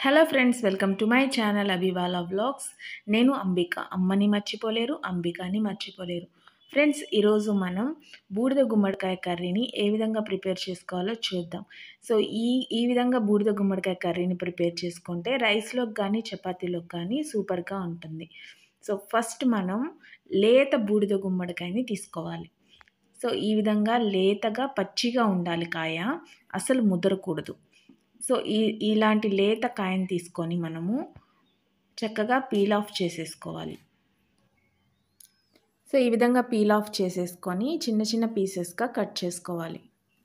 hello friends welcome to my channel అభివాల vlogs నేను అంబిక అమ్మని మర్చిపోలేరు అంబికని మర్చిపోలేరు ఫ్రెండ్స్ ఈరోజు మనం బూడిద గుమ్మడికాయ కర్రీని ఏ విధంగా ప్రిపేర్ చేసుకోవాలో చూద్దాం సో ఈ ఈ విధంగా బూడిద గుమ్మడికాయ కర్రీని ప్రిపేర్ చేసుకుంటే రైస్లోకి కానీ చపాతీలోకి కానీ సూపర్గా ఉంటుంది సో ఫస్ట్ మనం లేత బూడిద గుమ్మడికాయని తీసుకోవాలి సో ఈ విధంగా లేతగా పచ్చిగా ఉండాలి కాయ అసలు ముదరకూడదు సో ఈ ఇలాంటి లేత కాయని తీసుకొని మనము చక్కగా పీల్ ఆఫ్ చేసేసుకోవాలి సో ఈ విధంగా పీల్ ఆఫ్ చేసేసుకొని చిన్న చిన్న పీసెస్గా కట్ చేసుకోవాలి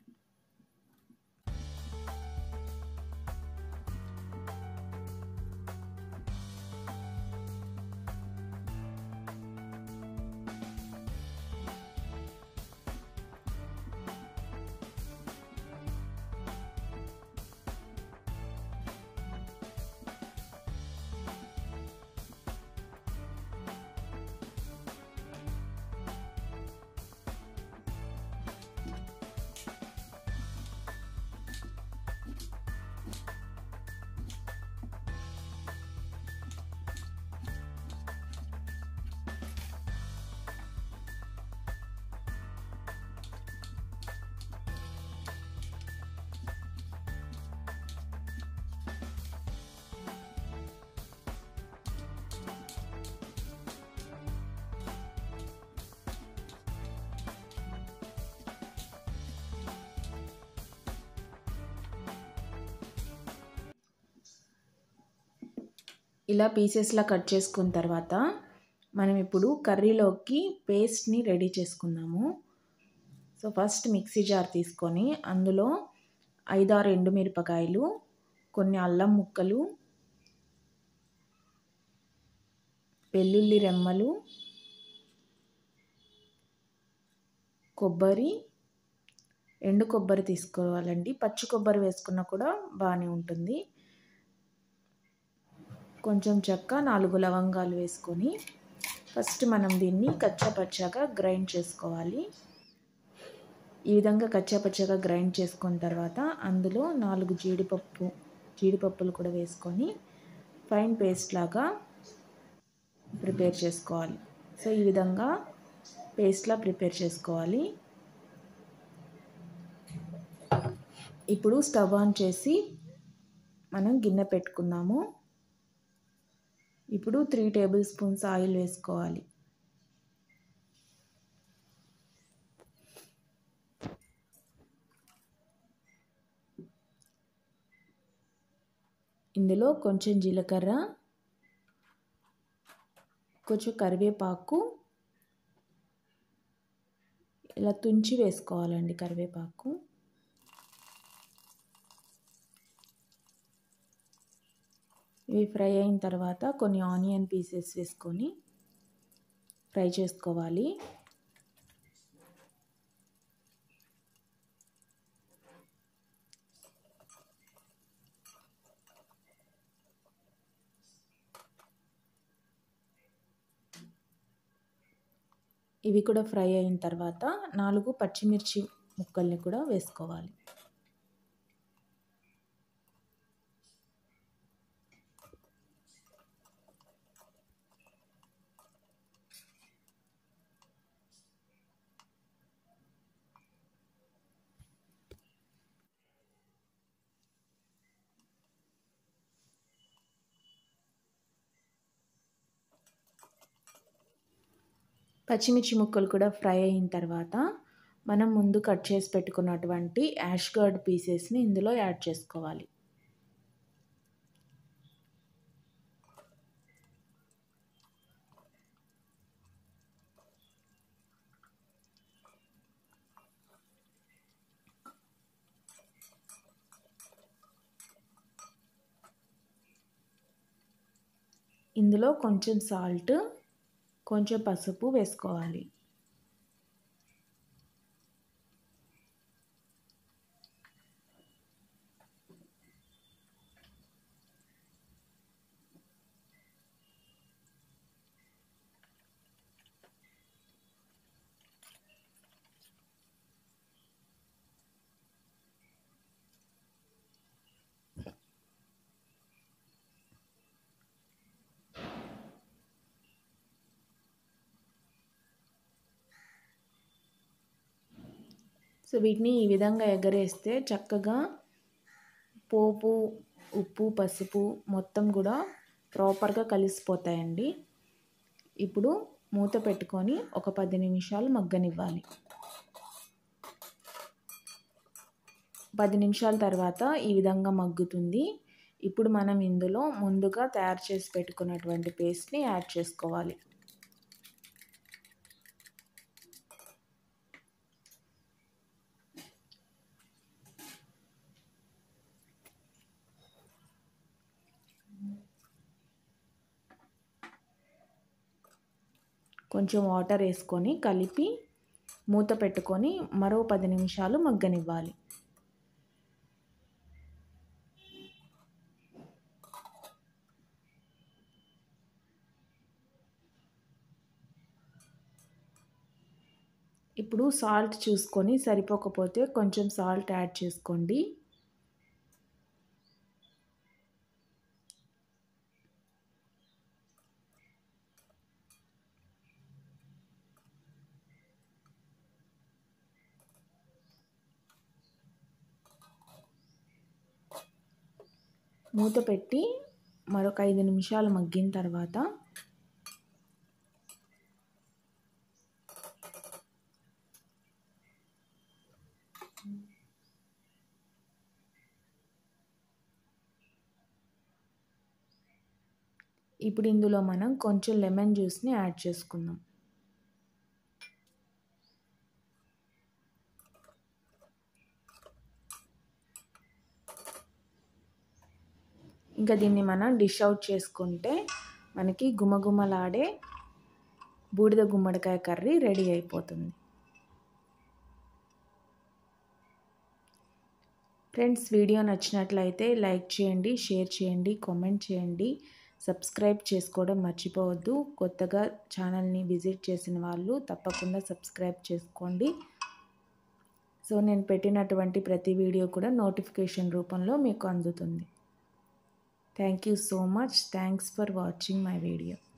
ఇలా పీసెస్లా కట్ చేసుకున్న తర్వాత మనం ఇప్పుడు కర్రీలోకి పేస్ట్ని రెడీ చేసుకుందాము సో ఫస్ట్ మిక్సీ జార్ తీసుకొని అందులో ఐదారు ఎండుమిరపకాయలు కొన్ని అల్లం ముక్కలు వెల్లుల్లి రెమ్మలు కొబ్బరి ఎండు కొబ్బరి తీసుకోవాలండి పచ్చి కొబ్బరి వేసుకున్నా కూడా బాగానే ఉంటుంది కొంచెం చెక్క నాలుగు లవంగాలు వేసుకొని ఫస్ట్ మనం దీన్ని కచ్చాపచ్చాగా గ్రైండ్ చేసుకోవాలి ఈ విధంగా కచ్చాపచ్చాగా గ్రైండ్ చేసుకున్న తర్వాత అందులో నాలుగు జీడిపప్పు జీడిపప్పులు కూడా వేసుకొని ఫైన్ పేస్ట్ లాగా ప్రిపేర్ చేసుకోవాలి సో ఈ విధంగా పేస్ట్లా ప్రిపేర్ చేసుకోవాలి ఇప్పుడు స్టవ్ ఆన్ చేసి మనం గిన్నె పెట్టుకుందాము ఇప్పుడు త్రీ టేబుల్ స్పూన్స్ ఆయిల్ వేసుకోవాలి ఇందులో కొంచెం జీలకర్ర కొంచెం కరివేపాకు ఇలా తుంచి వేసుకోవాలండి కరివేపాకు ఇవి ఫ్రై అయిన తర్వాత కొన్ని ఆనియన్ పీసెస్ వేసుకొని ఫ్రై చేసుకోవాలి ఇవి కూడా ఫ్రై అయిన తర్వాత నాలుగు పచ్చిమిర్చి ముక్కల్ని కూడా వేసుకోవాలి పచ్చిమిర్చి ముక్కలు కూడా ఫ్రై అయిన తర్వాత మనం ముందు కట్ చేసి పెట్టుకున్నటువంటి యాష్ గర్డ్ పీసెస్ని ఇందులో యాడ్ చేసుకోవాలి ఇందులో కొంచెం సాల్ట్ కొంచెం పసుపు వేసుకోవాలి సో వీటిని ఈ విధంగా ఎగరేస్తే చక్కగా పోపు ఉప్పు పసుపు మొత్తం కూడా ప్రాపర్గా కలిసిపోతాయండి ఇప్పుడు మూత పెట్టుకొని ఒక పది నిమిషాలు మగ్గనివ్వాలి పది నిమిషాల తర్వాత ఈ విధంగా మగ్గుతుంది ఇప్పుడు మనం ఇందులో ముందుగా తయారు చేసి పెట్టుకున్నటువంటి పేస్ట్ని యాడ్ చేసుకోవాలి కొంచెం వాటర్ వేసుకొని కలిపి మూత పెట్టుకొని మరో పది నిమిషాలు మగ్గనివ్వాలి ఇప్పుడు సాల్ట్ చూసుకొని సరిపోకపోతే కొంచెం సాల్ట్ యాడ్ చేసుకోండి మూత పెట్టి మరొక ఐదు నిమిషాలు మగ్గిన తర్వాత ఇప్పుడు ఇందులో మనం కొంచెం లెమన్ జ్యూస్ని యాడ్ చేసుకుందాం ఇంకా దీన్ని మనం డిష్ అవుట్ చేసుకుంటే మనకి గుమగుమలాడే బూడిద గుమ్మడికాయ కర్రీ రెడీ అయిపోతుంది ఫ్రెండ్స్ వీడియో నచ్చినట్లయితే లైక్ చేయండి షేర్ చేయండి కామెంట్ చేయండి సబ్స్క్రైబ్ చేసుకోవడం మర్చిపోవద్దు కొత్తగా ఛానల్ని విజిట్ చేసిన వాళ్ళు తప్పకుండా సబ్స్క్రైబ్ చేసుకోండి సో నేను పెట్టినటువంటి ప్రతి వీడియో కూడా నోటిఫికేషన్ రూపంలో మీకు అందుతుంది thank you so much thanks for watching my video